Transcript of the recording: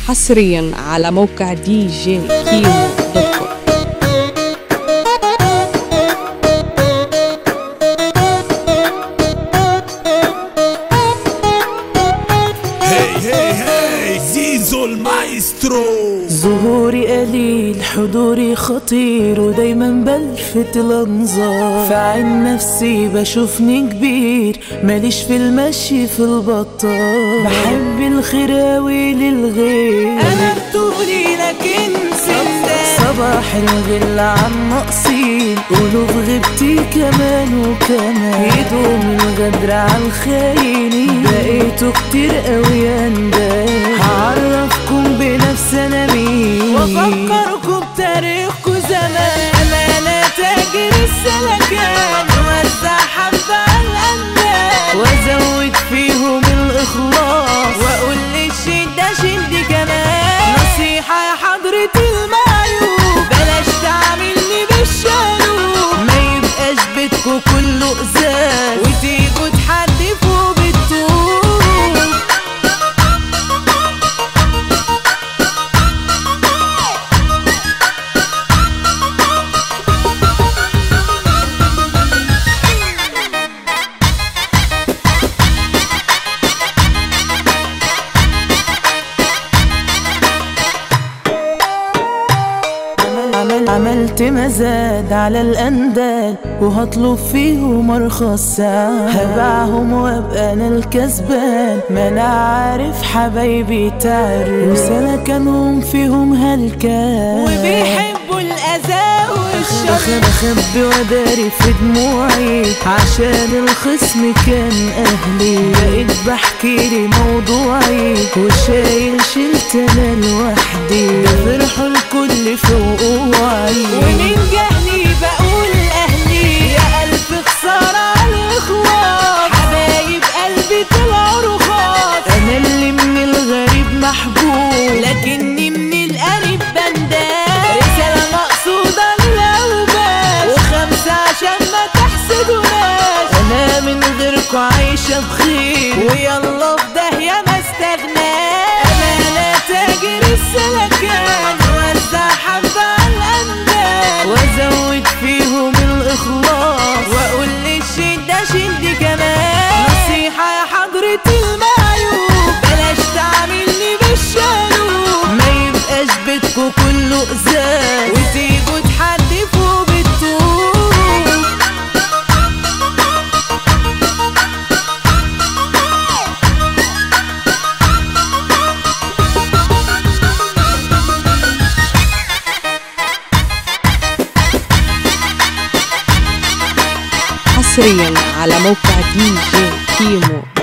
حصريا على موقع دي جي كيمو دوت كوم هي هي هي زيزو المايسترو ظهوري قليل حضوري خطير ودايما بلفت الانظار في عين نفسي بشوفني كبير ماليش في المشي في البطال بحب الخراوي للغير انا بطولي لكن صباح الغل عن نقصين قولوا في غيبتي كمان وكمان يدوم الغدر على الخاينين بقيتوا كتير قوي يا ندال هعرفكم بنفس انا مين وافكركم بتاريخكم زمان امانة تاجر السلكان وزع حبة على الأندال وازود فيهم الاخلاص واقول للشدة شد كمان نصيحة يا حضرة المعيوب بلاش تعاملني بالشالوب ما يبقاش بيتكو كله ازاز وتيجوا تحدفوا بالطوب عمل عمل عملت مزاد على الأندال وهطلب فيهم أرخص سعر هبيعهم وأبقى أنا الكسبان ما أنا عارف حبايبي تعرف وسلكنهم فيهم هلكان وبيحبوا الأذى والشر بخبي وداري في دموعي عشان الخصم كان أهلي بقيت بحكي لي موضوعي وشايل شلت أنا لوحدي فرحوا الكل في وقوعي ومن جهلي بقول أهلي يا ألف خسارة على الإخوات حبايب قلبي طلعوا رخاص أنا اللي من الغريب محبوب لكني من القريب بندان رسالة مقصودة للأوباش وخمسة عشان ما تحسدوناش أنا من غيركوا عايشة بخير ويلا في داهية ما استغناش أنا تاجر السلكان وزع حبة على الأندال وأزود فيهم الإخلاص وأقول للشدة شد كمان نصيحة يا حضرة المعيوب بلاش تعاملني بالشالوب ما يبقاش بيتكو كله إزاز وتيجوا تحدفوا بالطوب حصريا على موقع دي جي كيمو